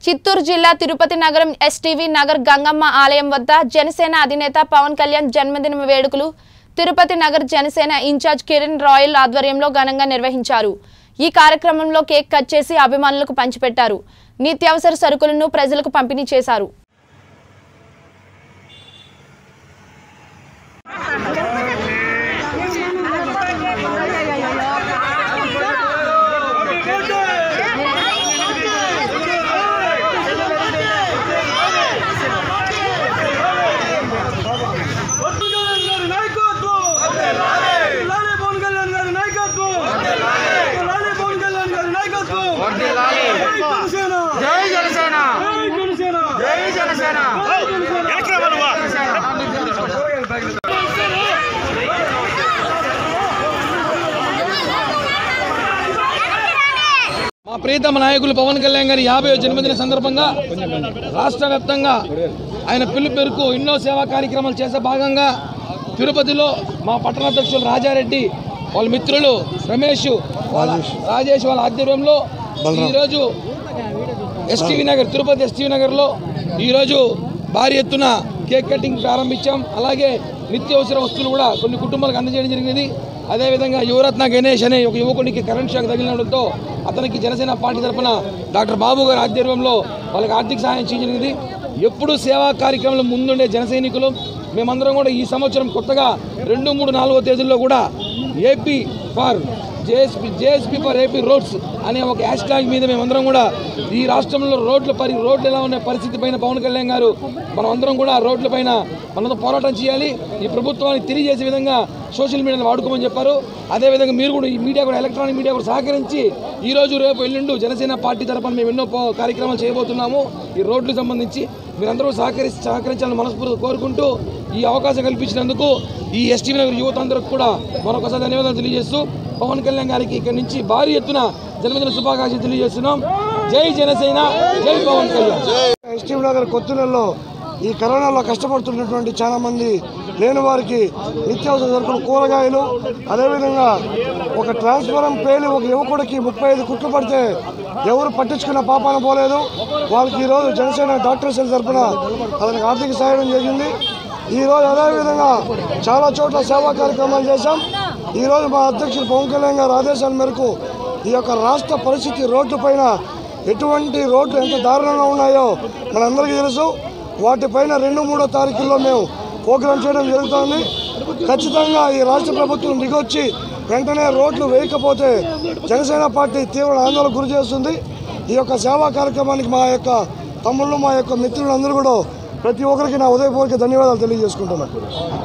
చిత్తూరు జిల్లా తిరుపతి నగరం ఎస్టీవీ నగర్ గంగమ్మ ఆలయం వద్ద జనసేన అధినేత పవన్ కళ్యాణ్ జన్మదిన వేడుకలు తిరుపతి నగర్ జనసేన ఇన్ఛార్జ్ కిరణ్ రాయల్ ఆధ్వర్యంలో ఘనంగా నిర్వహించారు ఈ కార్యక్రమంలో కేక్ కట్ చేసి అభిమానులకు పంచిపెట్టారు నిత్యావసర సరుకులను ప్రజలకు పంపిణీ చేశారు పవన్ కళ్యాణ్ గారి నాయకత్వం లాలే పవన్ కళ్యాణ్ గారి నాయకత్వం లాలే పవన్ కళ్యాణ్ గారి నాయకత్వం జై జనసేన జై జనసేన జై జనసేన జై జనసేన జై జనసేన మా ప్రీతమ నాయకులు పవన్ కళ్యాణ్ గారి యాభై జన్మదిన సందర్భంగా రాష్ట్ర వ్యాప్తంగా ఆయన పిలుపు మేరకు ఎన్నో సేవా కార్యక్రమాలు చేసే భాగంగా తిరుపతిలో మా పట్టణాధ్యక్షులు రాజారెడ్డి వాళ్ళ మిత్రులు రమేష్ వాళ్ళ రాజేష్ వాళ్ళ ఆధ్వర్యంలో ఈరోజు ఎస్టీవీ నగర్ తిరుపతి ఎస్టీవీ నగర్లో ఈరోజు భారీ ఎత్తున కేక్ కటింగ్ ప్రారంభించాం అలాగే నిత్యావసర వస్తువులు కూడా కొన్ని కుటుంబాలకు అందజేయడం జరిగింది అదేవిధంగా యువరత్న గణేష్ అనే ఒక యువకునికి కరెంట్ షాక్ తగిలినడంతో అతనికి జనసేన పార్టీ తరఫున డాక్టర్ బాబు గారి ఆధ్వర్యంలో వాళ్ళకి ఆర్థిక సహాయం చేయడం జరిగింది ఎప్పుడు సేవా కార్యక్రమంలో ముందుండే జన సైనికులు మేమందరం కూడా ఈ సంవత్సరం కొత్తగా రెండు మూడు నాలుగో తేదీల్లో కూడా AP for JSP JSP for AP roads అనే ఒక హ్యాష్ ట్యాగ్ మీద మేమందరం కూడా ఈ రాష్ట్రంలో రోడ్ల పరి రోడ్లు ఎలా ఉన్న పరిస్థితి పైన పవన్ కళ్యాణ్ గారు మనం అందరం కూడా రోడ్ల పైన మనతో పోరాటం చేయాలి ఈ ప్రభుత్వాన్ని తెలియజేసే విధంగా సోషల్ మీడియాను వాడుకోమని చెప్పారు అదేవిధంగా మీరు కూడా ఈ మీడియా కూడా ఎలక్ట్రానిక్ మీడియా కూడా సహకరించి ఈ రోజు రేపు ఎల్లుండు జనసేన పార్టీ తరఫున మేము ఎన్నో పో- కార్యక్రమాలు చేయబోతున్నాము ఈ రోడ్లకు సంబంధించి మీరందరూ సహకరి సహకరించాలని మనస్ఫూర్తిగా కోరుకుంటూ ఈ అవకాశం కల్పించినందుకు ఈ ఎస్టీ నగర్ యువత అందరికి కూడా మరొకసారి ధన్యవాదాలు తెలియజేస్తూ పవన్ కళ్యాణ్ గారికి ఇక్కడి నుంచి భారీ ఎత్తున జన్మదిన శుభాకాంక్షలు తెలియజేస్తున్నాం జై జనసేన జై పవన్ కళ్యాణ్ ఎస్టీవ్ నగర్ కొత్తూరులో ఈ కరోనాలో కష్టపడుతున్నటువంటి చాలా మంది లేని వారికి నిత్యావసర సరుకులు కూరగాయలు అదేవిధంగా ఒక ట్రాన్స్ఫారం పేలి ఒక యువకుడికి ముప్పై ఐదు కుట్లు పడితే ఎవరు పట్టించుకున్న పాపాన పోలేదు వాళ్ళకి ఈరోజు జనసేన డాక్టర్స్ తరఫున అతనికి ఆర్థిక సహాయం జరిగింది ఈరోజు అదేవిధంగా చాలా చోట్ల సేవా కార్యక్రమాలు చేశాం ఈరోజు మా అధ్యక్షుడు పవన్ కళ్యాణ్ గారి ఆదేశాల మేరకు ఈ యొక్క రాష్ట్ర పరిస్థితి రోడ్ల పైన ఎటువంటి రోడ్లు ఎంత దారుణంగా ఉన్నాయో మనందరికీ తెలుసు వాటిపైన రెండు మూడో తారీఖుల్లో మేము ప్రోగ్రాం చేయడం జరుగుతోంది ఖచ్చితంగా ఈ రాష్ట్ర ప్రభుత్వం దిగొచ్చి వెంటనే రోడ్లు వేయకపోతే జనసేన పార్టీ తీవ్ర ఆందోళన గురి చేస్తుంది ఈ యొక్క సేవా కార్యక్రమానికి మా యొక్క తమ్ముళ్ళు మా యొక్క మిత్రులందరూ కూడా ప్రతి ఒక్కరికి నా ఉదయపూర్వక ధన్యవాదాలు తెలియజేసుకుంటున్నాను